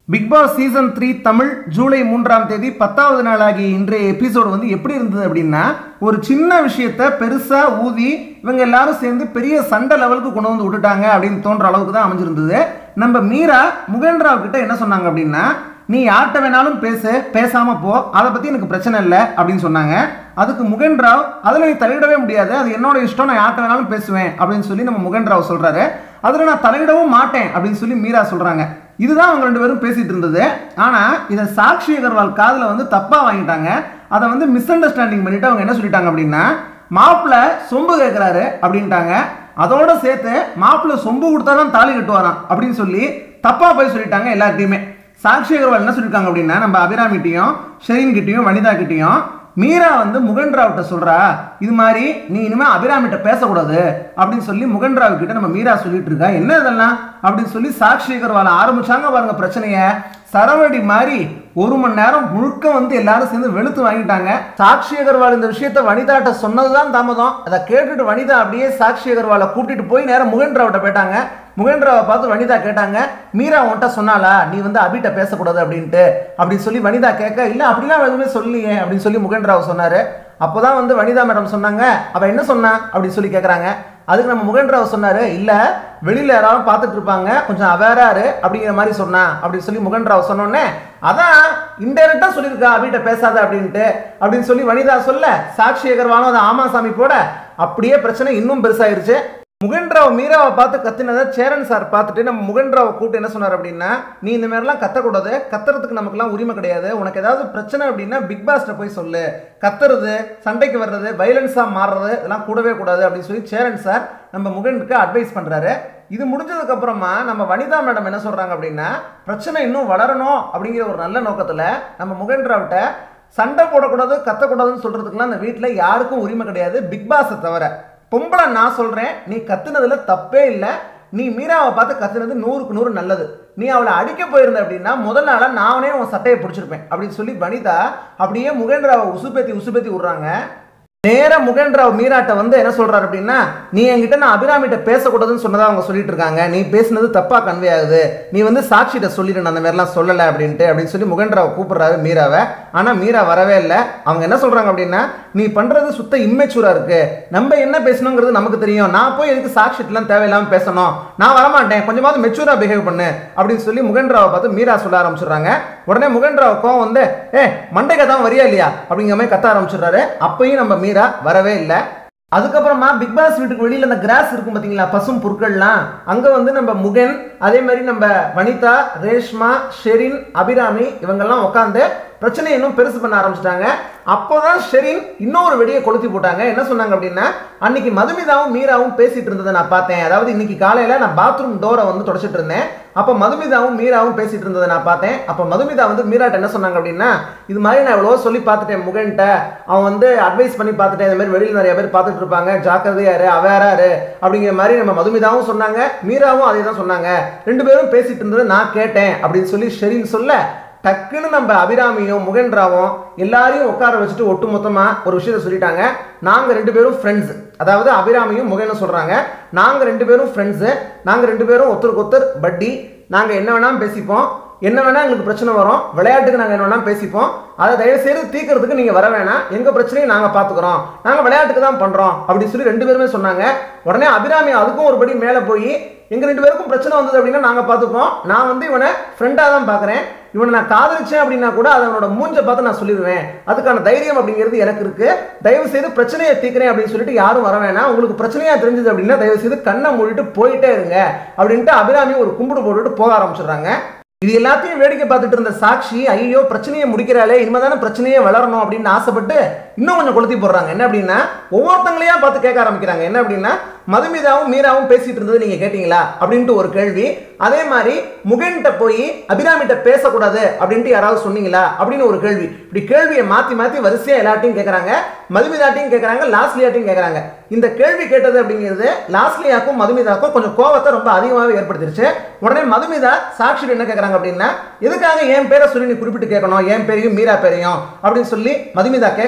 big Boss season three Tamil July மூன்றாம் தேதி பத்தாவது நாளாகிய இன்றைய எபிசோடு வந்து எப்படி இருந்தது அப்படின்னா ஒரு சின்ன விஷயத்த பெருசா ஊதி இவங்க எல்லாரும் சேர்ந்து பெரிய சண்டை லெவலுக்கு கொண்டு வந்து விட்டுட்டாங்க அப்படின்னு தோன்ற அளவுக்கு தான் அமைஞ்சிருந்தது நம்ம மீரா முகேந்திராவ் கிட்ட என்ன சொன்னாங்க அப்படின்னா நீ யார்கிட்ட வேணாலும் பேசு பேசாம போ அதை பத்தி எனக்கு பிரச்சனை இல்லை அப்படின்னு சொன்னாங்க அதுக்கு முகேந்திராவ் அதில் நீ தலையிடவே முடியாது அது என்னோட இஷ்டம் நான் யார்கிட்ட வேணாலும் பேசுவேன் அப்படின்னு சொல்லி நம்ம முகேந்திராவ் சொல்றாரு அதில் நான் தலையிடவும் மாட்டேன் அப்படின்னு சொல்லி மீரா சொல்றாங்க இதுதான் அவங்க ரெண்டு பேரும் பேசிட்டு இருந்தது ஆனா இதை சாக்ஷி அகர்வால் காதுல வந்து தப்பா வாங்கிட்டாங்க அதை வந்து மிஸ் அண்டர்ஸ்டாண்டிங் பண்ணிட்டு அவங்க என்ன சொல்லிட்டாங்க அப்படின்னா மாப்பிள்ள சொம்பு கேட்குறாரு அப்படின்ட்டாங்க அதோட சேர்த்து மாப்பிள்ள சொம்பு கொடுத்தா தான் தாலி கட்டுவாராம் அப்படின்னு சொல்லி தப்பா போய் சொல்லிட்டாங்க எல்லார்ட்டையுமே சாக்ஷி அகர்வால் என்ன சொல்லியிருக்காங்க அப்படின்னா நம்ம அபிராமிட்டையும் ஷெரீன் கிட்டையும் வனிதா கிட்டையும் மீரா வந்து முகன்ராவ்கிட்ட சொல்றா இது மாதிரி நீ இனிமே அபிராமிட்ட பேசக்கூடாது அப்படின்னு சொல்லி முகன்ராவ் கிட்ட நம்ம மீரா சொல்லிட்டு இருக்கா என்ன இதெல்லாம் அப்படின்னு சொல்லி சாக்ஷி அகர்வால் ஆரம்பிச்சாங்க பாருங்க பிரச்சனைய சரவடி மாதிரி ஒரு மணி நேரம் முழுக்க வந்து எல்லாரும் சேர்ந்து வெளுத்து வாங்கிட்டாங்க சாக்ஷி அகர்வால் இந்த விஷயத்த வனிதாட்ட சொன்னதுதான் தாமதம் அதை கேட்டுட்டு வனிதா அப்படியே சாக்ஷி அகர்வாலை கூட்டிட்டு போய் நேரம் முகேந்திராவிட்ட போயிட்டாங்க முகேந்திராவை பார்த்து வனிதா கேட்டாங்க மீரா உன்கிட்ட சொன்னாலா நீ வந்து அபிட்ட பேசக்கூடாது அப்படின்ட்டு அப்படின்னு சொல்லி வனிதா கேட்க இல்லை அப்படிலாம் எதுவுமே சொல்லியே அப்படின்னு சொல்லி முகேந்திராவை சொன்னாரு அப்போதான் வந்து வனிதா மேடம் சொன்னாங்க அவ என்ன சொன்னா அப்படின்னு சொல்லி கேட்குறாங்க அதுக்கு நம்ம முகேந்திராவ் சொன்னாரு இல்லை வெளியில யாராவது பார்த்துட்டு இருப்பாங்க கொஞ்சம் அவேராரு அப்படிங்கிற மாதிரி சொன்னா அப்படின்னு சொல்லி முகேந்திராவ் சொன்னோடனே அதான் இன்டெரக்டா சொல்லியிருக்கா அபிட்ட பேசாத அப்படின்ட்டு அப்படின்னு சொல்லி வனிதா சொல்ல சாக்ஷி அகர்வாலும் அதை ஆமா சாமி போட அப்படியே பிரச்சனை இன்னும் பெருசாயிருச்சு முகேந்திராவ் மீராவை பார்த்து கத்தினதை சேரன் சார் பார்த்துட்டு நம்ம முகேந்திராவை கூப்பிட்டு என்ன சொன்னார் அப்படின்னா நீ இந்த மாதிரிலாம் கத்தக்கூடாது கத்துறதுக்கு நமக்குலாம் உரிமை கிடையாது உனக்கு ஏதாவது பிரச்சனை அப்படின்னா பிக் பாஸ்ட்ட போய் சொல்லு கத்துறது சண்டைக்கு வர்றது வைலன்ஸாக மாறுறது இதெல்லாம் கூடவே கூடாது அப்படின்னு சொல்லி சேரன் சார் நம்ம முகனுக்கு அட்வைஸ் பண்ணுறாரு இது முடிஞ்சதுக்கு அப்புறமா நம்ம வனிதா மேடம் என்ன சொல்றாங்க அப்படின்னா பிரச்சனை இன்னும் வளரணும் அப்படிங்கிற ஒரு நல்ல நோக்கத்தில் நம்ம முகேந்திராவிட்ட சண்டை போடக்கூடாது கத்தக்கூடாதுன்னு சொல்றதுக்குலாம் அந்த வீட்டில் யாருக்கும் உரிமை கிடையாது பிக் பாஸை தவிர பொம்பளை நான் சொல்றேன் நீ கத்துனதுல தப்பே இல்லை நீ மீராவை பார்த்து கத்துனது நூறுக்கு நூறு நல்லது நீ அவளை அடிக்க போயிருந்த அப்படின்னா முதல் நாளா நானே உன் சட்டையை பிடிச்சிருப்பேன் அப்படின்னு சொல்லி வனிதா அப்படியே முகேந்திராவை உசுப்பேத்தி உசுப்பேத்தி விடுறாங்க நேர முகேந்திராவ் மீராட்ட வந்து என்ன சொல்றாரு அப்படின்னா நீ என்கிட்ட நான் அபிராமிட்ட பேசக்கூடாதுன்னு சொன்னதா அவங்க சொல்லிட்டு இருக்காங்க நீ பேசுனது தப்பா கன்வே ஆகுது நீ வந்து சாட்சிகிட்ட சொல்லிடு நான் அந்த மாதிரிலாம் சொல்லலை அப்படின்ட்டு அப்படின்னு சொல்லி முகேந்திராவை கூப்பிடுறாரு மீராவை ஆனா மீரா வரவே இல்லை அவங்க என்ன சொல்றாங்க அப்படின்னா நீ பண்றது சுத்த இம்மெச்சூரா இருக்கு நம்ம என்ன பேசணுங்கிறது நமக்கு தெரியும் நான் போய் எதுக்கு சாட்சிட்டுலாம் தேவையில்லாம பேசணும் நான் வரமாட்டேன் கொஞ்சமாவது மெச்சூரா பிஹேவ் பண்ணு அப்படின்னு சொல்லி முகேந்திராவை பார்த்து மீரா சொல்ல ஆரம்பிச்சிடுறாங்க உடனே முகேந்திராவை கோவம் வந்து ஏ மண்டைக்கு தான் வரியா இல்லையா அப்படிங்கிற மாதிரி கத்த ஆரம்பிச்சிடுறாரு அப்பயும் நம்ம மீரா வரவே இல்லை அதுக்கப்புறமா பிக் பாஸ் வீட்டுக்கு வெளியில அந்த கிராஸ் இருக்கும் பாத்தீங்களா பசும் புற்கள்லாம் அங்க வந்து நம்ம முகன் அதே மாதிரி நம்ம வனிதா ரேஷ்மா ஷெரின் அபிராமி இவங்கெல்லாம் உட்காந்து பிரச்சனையை இன்னும் பெருசு பண்ண ஆரம்பிச்சிட்டாங்க அப்போதான் ஷெரின் இன்னொரு வெடியை கொளுத்தி போட்டாங்க என்ன சொன்னாங்க அப்படின்னா அன்னைக்கு மதுமிதாவும் மீராவும் பேசிட்டு இருந்ததை நான் பார்த்தேன் அதாவது இன்னைக்கு காலையில நான் பாத்ரூம் டோரை வந்து தொடச்சிட்டு இருந்தேன் அப்போ மதுமிதாவும் மீராவும் பேசிட்டு இருந்ததை நான் பார்த்தேன் அப்போ மதுமிதா வந்து மீராட்ட என்ன சொன்னாங்க அப்படின்னா இது மாதிரி நான் எவ்வளோ சொல்லி பார்த்துட்டேன் முகன்ட்ட அவன் வந்து அட்வைஸ் பண்ணி பார்த்துட்டேன் இந்த மாதிரி வெளியில் நிறைய பேர் பார்த்துட்டு இருப்பாங்க ஜாக்கிரதையாரு அவேராரு அப்படிங்கிற மாதிரி நம்ம மதுமிதாவும் சொன்னாங்க மீராவும் அதே தான் சொன்னாங்க ரெண்டு பேரும் பேசிட்டு இருந்ததை நான் கேட்டேன் அப்படின்னு சொல்லி ஷெரின் சொல்ல டக்குன்னு நம்ம அபிராமியும் முகேந்திராவும் எல்லாரையும் உட்கார வச்சுட்டு ஒட்டு மொத்தமா ஒரு விஷயத்த சொல்லிட்டாங்க நாங்க ரெண்டு பேரும் ஃப்ரெண்ட்ஸ் அதாவது அபிராமியும் முகேனும் சொல்றாங்க நாங்க ரெண்டு பேரும் ஃப்ரெண்ட்ஸு நாங்க ரெண்டு பேரும் ஒருத்தருக்கு ஒருத்தர் பட்டி நாங்க என்ன வேணாலும் பேசிப்போம் என்ன வேணா எங்களுக்கு பிரச்சனை வரும் விளையாட்டுக்கு நாங்கள் என்ன வேணாலும் பேசிப்போம் அதை தயவு செய்து தீர்க்கறதுக்கு நீங்கள் வர வேணாம் எங்கள் பிரச்சனையும் நாங்கள் பார்த்துக்குறோம் நாங்கள் விளையாட்டுக்கு தான் பண்ணுறோம் அப்படின்னு சொல்லி ரெண்டு பேருமே சொன்னாங்க உடனே அபிராமி அதுக்கும் ஒரு படி மேலே போய் எங்கள் ரெண்டு பேருக்கும் பிரச்சனை வந்தது அப்படின்னா நாங்கள் பார்த்துப்போம் நான் வந்து இவனை ஃப்ரெண்டாக தான் பார்க்குறேன் இவனை நான் காதலிச்சேன் அப்படின்னா கூட அதை அவனோட மூஞ்ச பார்த்து நான் சொல்லிடுவேன் அதுக்கான தைரியம் அப்படிங்கிறது எனக்கு இருக்கு தயவு செய்து பிரச்சனையை தீர்க்கிறேன் அப்படின்னு சொல்லிட்டு யாரும் வர வேணாம் உங்களுக்கு பிரச்சனையா தெரிஞ்சது அப்படின்னா தயவு செய்து கண்ணை மூடிட்டு போயிட்டே இருங்க அப்படின்ட்டு அபிராமி ஒரு கும்பிடு போட்டுட்டு போக ஆரம்பிச்சிடுறாங்க இது எல்லாத்தையும் வேடிக்கை பார்த்துட்டு இருந்த சாட்சி ஐயோ பிரச்சனையை முடிக்கிறாளே இனிமேதானே பிரச்சனையே வளரணும் அப்படின்னு ஆசைப்பட்டு இன்னும் கொஞ்சம் கொளுத்தி போடுறாங்க என்ன அப்படின்னா ஒவ்வொருத்தங்களையா பார்த்து கேட்க ஆரம்பிக்கிறாங்க என்ன அப்படின்னா மதுமிதாவும் மீராவும் பேசிட்டு இருந்தது நீங்க கேட்டீங்களா அப்படின்ட்டு ஒரு கேள்வி அதே மாதிரி முகன்கிட்ட போய் அபிராமிட்ட பேசக்கூடாது அப்படின்ட்டு யாராவது சொன்னீங்களா அப்படின்னு ஒரு கேள்வி இப்படி கேள்வியை மாத்தி மாத்தி வரிசையா எல்லாட்டையும் கேட்கறாங்க மதுமிதாட்டையும் கேட்கறாங்க லாஸ்லியாட்டையும் கேட்கறாங்க இந்த கேள்வி கேட்டது அப்படிங்கிறது லாஸ்லியாக்கும் மதுமிதாக்கும் கொஞ்சம் கோவத்தை ரொம்ப அதிகமாகவே ஏற்படுத்திருச்சு உடனே மதுமிதா சாட்சி என்ன கேட்கறாங்க அப்படின்னா எதுக்காக என் பேரை சொல்லி நீ குறிப்பிட்டு கேட்கணும் என் பேரையும் மீரா பேரையும் அப்படின்னு சொல்லி மதுமிதா கேட்க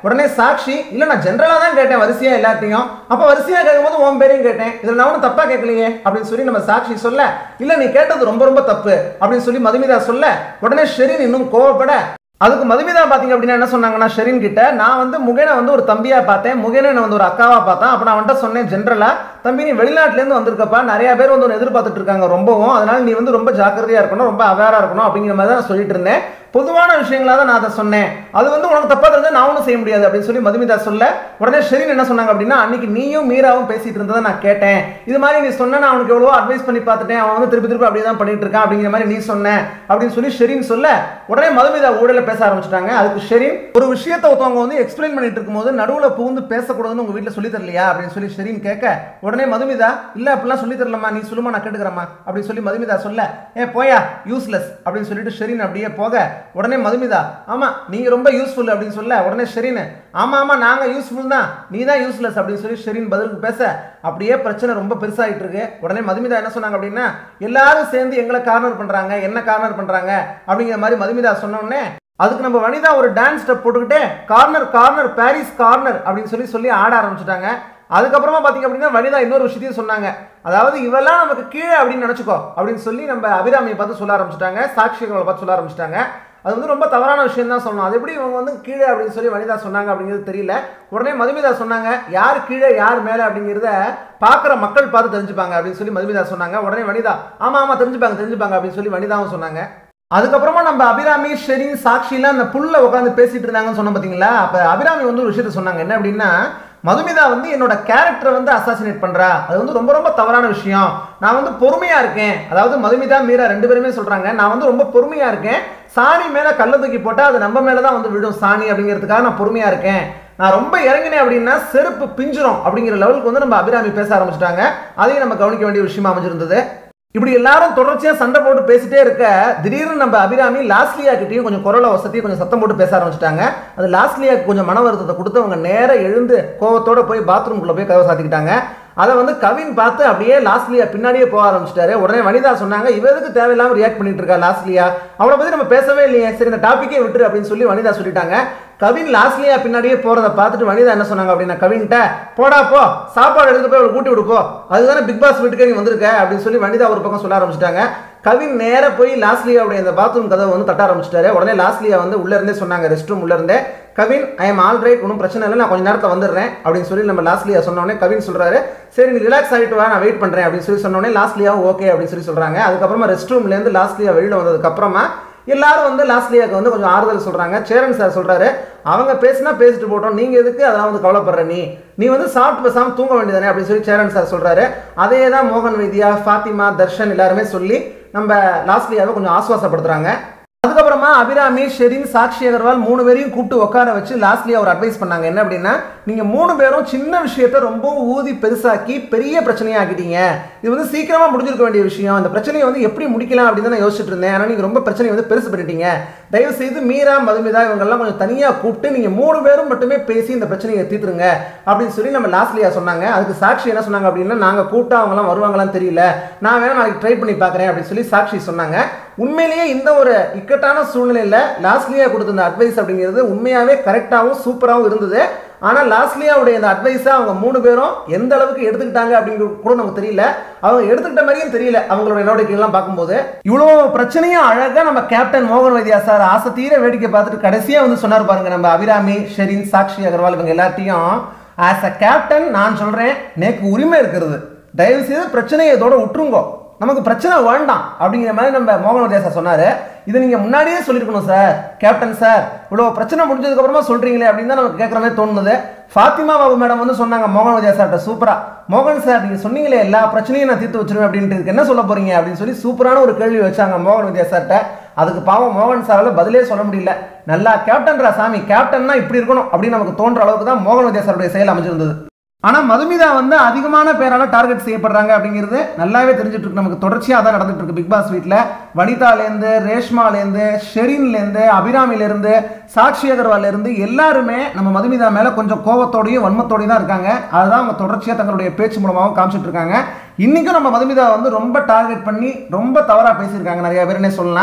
உடனே சாக்ஷி இல்ல நான் ஜென்ரலா தான் கேட்டேன் வரிசையா எல்லாத்தையும் அப்ப வரிசையா கேட்கும்போது உன் பேரையும் கேட்டேன் இதுல நான் ஒன்றும் தப்பா கேட்கலையே அப்படின்னு சொல்லி நம்ம சாக்ஷி சொல்ல இல்ல நீ கேட்டது ரொம்ப ரொம்ப தப்பு அப்படின்னு சொல்லி மதுமிதா சொல்ல உடனே ஷெரின் இன்னும் கோவப்பட அதுக்கு மதுமிதா பாத்தீங்க அப்படின்னா என்ன சொன்னாங்கன்னா ஷெரின் கிட்ட நான் வந்து முகேனை வந்து ஒரு தம்பியா பார்த்தேன் முகேனை வந்து ஒரு அக்காவா பார்த்தேன் அப்ப நான் அவன்கிட்ட சொன்னேன் ஜென்ரலா தம்பி நீ வெளிநாட்டுல இருந்து வந்திருக்கப்பா நிறைய பேர் வந்து உன்னை எதிர்பார்த்துட்டு இருக்காங்க ரொம்பவும் அதனால நீ வந்து ரொம்ப ஜாக்கிரதையா இருக்கணும் ரொம்ப அவேரா இருக்கணும் அப்படிங்கிற மாதிரி தான் நான் சொல்லிட்டு இருந்தேன் பொதுவான விஷயங்களா தான் நான் அதை சொன்னேன் அது வந்து உனக்கு தப்பா தெரிஞ்சா நான் ஒன்றும் செய்ய முடியாது அப்படின்னு சொல்லி மதுமிதா சொல்ல உடனே ஷெரின் என்ன சொன்னாங்க அப்படின்னா அன்னைக்கு நீயும் மீராவும் பேசிட்டு இருந்ததை நான் கேட்டேன் இது மாதிரி நீ சொன்ன நான் அவனுக்கு எவ்வளவோ அட்வைஸ் பண்ணி பார்த்துட்டேன் அவன் வந்து திருப்பி திருப்பி அப்படியே தான் பண்ணிட்டு இருக்கான் அப்படிங்கிற மாதிரி நீ சொன்ன அப்படின்னு சொல்லி ஷெரின் சொல்ல உடனே மதுமிதா ஊழல பேச ஆரம்பிச்சிட்டாங்க அதுக்கு ஷெரின் ஒரு விஷயத்தை ஒருத்தவங்க வந்து எக்ஸ்பிளைன் பண்ணிட்டு இருக்கும்போது நடுவுல புகுந்து பேசக்கூடாதுன்னு உங்க வீட்டில் சொல்லி தரலையா அப்படின்னு சொல்லி ஷெரின் கேட்க உடனே மதுமிதா இல்ல அப்படிலாம் சொல்லி தரலமா நீ சொல்லுமா நான் கேட்டுக்கிறேம்மா அப்படின்னு சொல்லி மதுமிதா சொல்ல ஏ போயா யூஸ்லெஸ் அப்படின்னு சொல்லிட்டு ஷெரின் அப்படியே போக உடனே மதுமிதா ஆமா நீங்க ரொம்ப யூஸ்ஃபுல் அப்படின்னு சொல்ல உடனே ஷெரின் ஆமா ஆமா நாங்க யூஸ்ஃபுல் தான் நீ தான் யூஸ்லெஸ் அப்படின்னு சொல்லி ஷெரின் பதிலுக்கு பேச அப்படியே பிரச்சனை ரொம்ப பெருசாகிட்டு இருக்கு உடனே மதுமிதா என்ன சொன்னாங்க அப்படின்னா எல்லாரும் சேர்ந்து எங்களை கார்னர் பண்றாங்க என்ன கார்னர் பண்றாங்க அப்படிங்கிற மாதிரி மதுமிதா சொன்ன உடனே அதுக்கு நம்ம வனிதா ஒரு டான்ஸ் ஸ்டெப் போட்டுக்கிட்டு கார்னர் கார்னர் பாரிஸ் கார்னர் அப்படின்னு சொல்லி சொல்லி ஆட ஆரம்பிச்சிட்டாங்க அதுக்கப்புறமா பார்த்தீங்க அப்படின்னா வனிதா இன்னொரு விஷயத்தையும் சொன்னாங்க அதாவது இவெல்லாம் நமக்கு கீழே அப்படின்னு நினச்சிக்கோ அப்படின்னு சொல்லி நம்ம அபிராமியை பார்த்து சொல்ல ஆரம்பிச்சிட்டாங்க சாட்சிகளை பார்த்து சொல்ல ஆரம்பிச்சிட்டாங்க அது வந்து ரொம்ப தவறான விஷயம் தான் சொல்லணும் அது எப்படி இவங்க வந்து கீழே அப்படின்னு சொல்லி வனிதா சொன்னாங்க அப்படிங்கிறது தெரியல உடனே மதுமிதா சொன்னாங்க யார் கீழே யார் மேலே அப்படிங்கிறத பார்க்குற மக்கள் பார்த்து தெரிஞ்சுப்பாங்க அப்படின்னு சொல்லி மதுமிதா சொன்னாங்க உடனே வனிதா ஆமாம் ஆமாம் தெரிஞ்சுப்பாங்க தெரிஞ்சுப்பாங்க அப்படின்னு சொல்லி வனிதாவும் சொன்னாங்க அதுக்கப்புறமா நம்ம அபிராமி ஷெரின் சாக்ஷிலாம் அந்த புல்ல உட்காந்து பேசிட்டு இருந்தாங்கன்னு சொன்னோம் பார்த்தீங்களா அப்போ அபிராமி வந்து ஒரு விஷயத்த சொன்னாங்க என்ன அப்படின்னா மதுமிதா வந்து என்னோட கேரக்டரை வந்து அசாசினேட் பண்றா அது வந்து ரொம்ப ரொம்ப தவறான விஷயம் நான் வந்து பொறுமையா இருக்கேன் அதாவது மதுமிதா மீரா ரெண்டு பேருமே சொல்றாங்க நான் வந்து ரொம்ப பொறுமையா இருக்கேன் சாணி மேல கல்ல தூக்கி போட்டா அது நம்ம மேல தான் வந்து விழும் சாணி அப்படிங்கிறதுக்காக நான் பொறுமையா இருக்கேன் நான் ரொம்ப இறங்கினேன் அப்படின்னா செருப்பு பிஞ்சிரும் அப்படிங்கிற லெவலுக்கு வந்து நம்ம அபிராமி பேச ஆரம்பிச்சிட்டாங்க அதையும் நம்ம கவனிக்க வேண்டிய விஷயமா அமைஞ்சிருந்தது இப்படி எல்லாரும் தொடர்ச்சியா சண்டை போட்டு பேசிட்டே இருக்க திடீர்னு நம்ம அபிராமி லாஸ்லியா கிட்டயும் கொஞ்சம் குரலை வசதி கொஞ்சம் சத்தம் போட்டு பேச ஆரம்பிச்சிட்டாங்க அது லாஸ்லியாக்கு கொஞ்சம் மன வருத்தத்தை கொடுத்து அவங்க நேரா எழுந்து கோவத்தோட போய் பாத்ரூம்குள்ள போய் கதவை சாத்திக்கிட்டாங்க அதை வந்து கவின் பார்த்து அப்படியே லாஸ்லியா பின்னாடியே போக ஆரம்பிச்சிட்டாரு உடனே வனிதா சொன்னாங்க இவ எதுக்கு தேவையில்லாம ரியாக்ட் பண்ணிட்டு இருக்கா லாஸ்லியா அவளை பத்தி நம்ம பேசவே இல்லையே சரி இந்த டாபிக்கே விட்டுரு அப்படின்னு சொல்லி வனிதா சொல்லிட்டாங்க கவின் லாஸ்லியா பின்னாடியே போறத பார்த்துட்டு வனிதா என்ன சொன்னாங்க அப்படின்னா கவின்கிட்ட போடா போ சாப்பாடு எடுத்து போய் அவளுக்கு ஊட்டி விடுப்போ அதுதானே பிக் பாஸ் வீட்டுக்கே நீ வந்திருக்க அப்படின்னு சொல்லி வனிதா ஒரு பக்கம் சொல்ல ஆரம்பிச்சிட்டாங்க கவின் நேரா போய் லாஸ்லியாவுடைய அந்த பாத்ரூம் கதவை வந்து தட்ட ஆரம்பிச்சிட்டாரு உடனே லாஸ்லியா வந்து உள்ள இருந்தே சொன்னாங்க ரெஸ்ட் ரூம் உள்ள இருந்தே Kavin I am all right ஒன்றும் பிரச்சனை இல்லை நான் கொஞ்ச நேரத்தில் வந்துடுறேன் அப்படின்னு சொல்லி நம்ம லாஸ்லியா சொன்னோடனே கவின் சொல்றாரு சரி நீ ரிலாக்ஸ் ஆகிட்டு வா நான் வெயிட் பண்றேன் அப்படின்னு சொல்லி சொன்னோடனே லாஸ்லியாவும் ஓகே அப்படின்னு சொல்லி சொல்றாங்க அதுக்கப்புறமா ரெஸ்ட் ரூம்லேருந்து லாஸ்லியா வெளியில வந்ததுக்கு அப்புறமா எல்லாரும் வந்து லாஸ்லியாக்கு வந்து கொஞ்சம் ஆறுதல் சொல்றாங்க சேரன் சார் சொல்றாரு அவங்க பேசினா பேசிட்டு போட்டோம் நீங்க எதுக்கு அதெல்லாம் வந்து கவலைப்படுற நீ நீ வந்து சாப்பிட்டு பேசாம தூங்க வேண்டியதானே அப்படின்னு சொல்லி சேரன் சார் சொல்றாரு அதே தான் மோகன் வைத்தியா ஃபாத்திமா தர்ஷன் எல்லாருமே சொல்லி நம்ம லாஸ்லியாவை கொஞ்சம் ஆஸ்வாசப்படுத்துறாங்க அதுக்கப்புறமா அபிராமி ஷெரின் சாக்ஷி அகர்வால் மூணு பேரையும் கூப்பிட்டு உட்கார வச்சு லாஸ்ட்லி அவர் அட்வைஸ் பண்ணாங்க என்ன அப்படின்னா நீங்க மூணு பேரும் சின்ன விஷயத்த ரொம்ப ஊதி பெருசாக்கி பெரிய பிரச்சனையா ஆக்கிட்டீங்க இது வந்து சீக்கிரமா முடிஞ்சிருக்க வேண்டிய விஷயம் இந்த பிரச்சனையை வந்து எப்படி முடிக்கலாம் அப்படின்னு தான் நான் யோசிச்சுட்டு இருந்தேன் ஆனால் நீங்க ரொம்ப பிரச்சனையை வந்து பெருசு பண்ணிட்டீங்க தயவு செய்து மீரா மதுமிதா இவங்கெல்லாம் கொஞ்சம் தனியா கூப்பிட்டு நீங்க மூணு பேரும் மட்டுமே பேசி இந்த பிரச்சனையை தீர்த்துருங்க அப்படின்னு சொல்லி நம்ம லாஸ்ட்லியா சொன்னாங்க அதுக்கு சாட்சி என்ன சொன்னாங்க அப்படின்னா நாங்க கூப்பிட்டா அவங்கலாம் வருவாங்களான்னு தெரியல நான் வேணா நாளைக்கு ட்ரை பண்ணி பார்க்குறேன் அப்படின்னு சொல்லி சாட்சி சொன்னாங்க உண்மையிலேயே இந்த ஒரு இக்கட்டான சூழ்நிலையில லாஸ்ட்லியா கொடுத்த இந்த அட்வைஸ் அப்படிங்கிறது உண்மையாவே கரெக்டாகவும் சூப்பராகவும் இருந்தது ஆனால் லாஸ்ட்லியாவுடைய இந்த அட்வைஸை அவங்க மூணு பேரும் எந்த அளவுக்கு எடுத்துக்கிட்டாங்க அப்படிங்கிறது கூட நமக்கு தெரியல அவங்க எடுத்துக்கிட்ட மாதிரியும் தெரியல அவங்களோட நடவடிக்கைகள்லாம் பார்க்கும்போது இவ்வளோ பிரச்சனையும் அழகாக நம்ம கேப்டன் மோகன் வைத்தியா சார் ஆசை தீர வேடிக்கை பார்த்துட்டு கடைசியாக வந்து சொன்னார் பாருங்க நம்ம அபிராமி ஷெரின் சாக்ஷி அகர்வால் இவங்க எல்லாத்தையும் ஆஸ் அ கேப்டன் நான் சொல்கிறேன் நேக்கு உரிமை இருக்கிறது தயவு செய்து பிரச்சனையை இதோட விட்டுருங்கோ நமக்கு பிரச்சனை வேண்டாம் அப்படிங்கிற மாதிரி நம்ம மோகன் வைத்தியா சார் சொன்னார் இது நீங்கள் முன்னாடியே சொல்லியிருக்கணும் சார் கேப்டன் சார் இவ்வளோ பிரச்சனை முடிஞ்சதுக்கு அப்புறமா சொல்கிறீங்களே அப்படின்னு தான் நமக்கு கேட்குற மாதிரி தோணுது ஃபாத்திமா பாபு மேடம் வந்து சொன்னாங்க மோகன் விஜயா சார்கிட்ட சூப்பரா மோகன் சார் நீங்கள் சொன்னீங்களே எல்லா பிரச்சனையும் நான் தீர்த்து வச்சிருவேன் அப்படின்ட்டு இதுக்கு என்ன சொல்ல போறீங்க அப்படின்னு சொல்லி சூப்பரான ஒரு கேள்வி வச்சாங்க மோகன் விஜயா சார்கிட்ட அதுக்கு பாவம் மோகன் சாரால் பதிலே சொல்ல முடியல நல்லா கேப்டன்ரா சாமி கேப்டன்னா இப்படி இருக்கணும் அப்படின்னு நமக்கு தோன்ற அளவுக்கு தான் மோகன் விஜயா சாருடைய செயல் அமைஞ்சிருந்தது ஆனால் மதுமிதா வந்து அதிகமான பேரால டார்கெட் செய்யப்படுறாங்க அப்படிங்கிறது நல்லாவே தெரிஞ்சுட்டு இருக்கு நமக்கு தொடர்ச்சியாக தான் நடந்துட்டு இருக்கு பிக் பாஸ் வீட்டில் வனிதாலேருந்து ரேஷ்மாலேருந்து ஷெரின்லேருந்து அபிராமிலேருந்து சாக்ஷி அகர்வால்லேருந்து எல்லாருமே நம்ம மதுமிதா மேலே கொஞ்சம் கோவத்தோடையும் வன்மத்தோடையும் தான் இருக்காங்க அதுதான் அவங்க தொடர்ச்சியாக தங்களுடைய பேச்சு மூலமாகவும் காமிச்சிட்டு இருக்காங்க இன்றைக்கும் நம்ம மதுமிதா வந்து ரொம்ப டார்கெட் பண்ணி ரொம்ப தவறாக பேசியிருக்காங்க நிறைய பேருனே சொல்லலாம்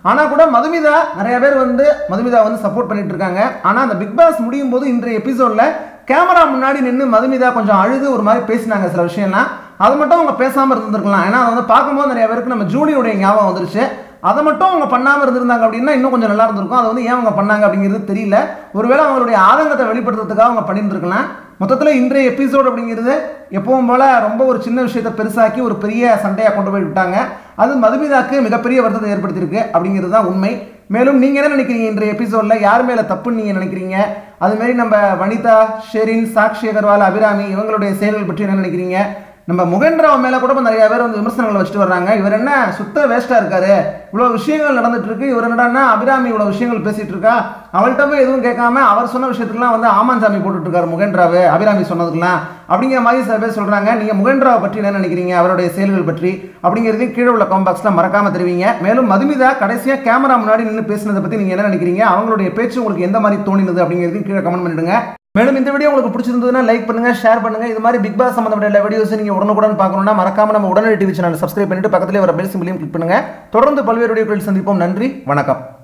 ஆனால் கூட மதுமிதா நிறைய பேர் வந்து மதுமிதா வந்து சப்போர்ட் பண்ணிட்டு இருக்காங்க ஆனால் அந்த பிக் பாஸ் முடியும் போது இன்றைய எபிசோட்ல கேமரா முன்னாடி நின்று மதுமிதா கொஞ்சம் அழுது ஒரு மாதிரி பேசினாங்க சில விஷயம்லாம் அது மட்டும் அவங்க பேசாமல் இருந்திருக்கலாம் ஏன்னா அதை வந்து பார்க்கும்போது நிறைய பேருக்கு நம்ம ஜூலியோடைய ஞாபகம் வந்துருச்சு அதை மட்டும் அவங்க பண்ணாமல் இருந்திருந்தாங்க அப்படின்னா இன்னும் கொஞ்சம் நல்லா இருந்திருக்கும் அது வந்து ஏன் அவங்க பண்ணாங்க அப்படிங்கிறது தெரியல ஒருவேளை அவங்களுடைய ஆதங்கத்தை வெளிப்படுத்துறதுக்காக அவங்க பண்ணியிருந்திருக்கலாம் மொத்தத்தில் இன்றைய எபிசோடு அப்படிங்கிறது எப்பவும் போல ரொம்ப ஒரு சின்ன விஷயத்தை பெருசாக்கி ஒரு பெரிய சண்டையாக கொண்டு போய் விட்டாங்க அது மதுமிதாக்கு மிகப்பெரிய வருத்தத்தை ஏற்படுத்தியிருக்கு அப்படிங்கிறது தான் உண்மை மேலும் நீங்கள் என்ன நினைக்கிறீங்க இன்றைய எபிசோடில் யார் மேலே தப்புன்னு நீங்கள் நினைக்கிறீங்க அதுமாரி நம்ம வனிதா ஷெரின் சாக்ஷி அகர்வால் அபிராமி இவங்களுடைய செயல்கள் பற்றி என்ன நினைக்கிறீங்க நம்ம முகேந்திராவ் மேலே கூட இப்ப நிறைய பேர் வந்து விமர்சனங்களை வச்சுட்டு வர்றாங்க இவர் என்ன சுத்த வேஸ்ட்டாக இருக்காரு இவ்வளோ விஷயங்கள் நடந்துட்டு இருக்கு இவர் என்னடான்னா அபிராமி இவ்வளோ விஷயங்கள் பேசிட்டு இருக்கா அவள்கிட்ட போய் எதுவும் கேட்காம அவர் சொன்ன விஷயத்துக்குலாம் வந்து ஆமாஞ்சாமி போட்டுட்டு இருக்காரு முகேந்திராவு அபிராமி சொன்னதுக்கெல்லாம் அப்படிங்கிற மாதிரி சில பேர் சொல்றாங்க நீங்க முகேந்திராவை பற்றி என்ன நினைக்கிறீங்க அவருடைய செயல்கள் பற்றி அப்படிங்கிறதையும் கீழே உள்ள காம்பாக்ஸ்ல மறக்காம தெரிவிங்க மேலும் மதுமிதா கடைசியா கேமரா முன்னாடி நின்று பேசினதை பத்தி நீங்க என்ன நினைக்கிறீங்க அவங்களுடைய பேச்சு உங்களுக்கு எந்த மாதிரி தோணினது அப்படிங்கிறதையும் கீழே கமெண்ட் பண்ணிடுங்க மேலும் இந்த வீடியோ உங்களுக்கு பிடிச்சிருந்ததுன்னா லைக் பண்ணுங்க ஷேர் பண்ணுங்க இது மாதிரி பிக் பாஸ் சம்பந்தப்பட்ட எல்லா வீடியோஸ் நீங்க உடனுக்குடன் பார்க்கணும்னா மறக்காம நம்ம உடனடி டிவி சேனல் சப்ஸ்கிரைப் பண்ணிட்டு பக்கத்துல வர பெல் சிம்பிளையும் கிளிக் பண்ணுங்க தொடர்ந்து பல்வேறு வீடியோக்களில் சந்திப்போம் நன்றி வணக்கம்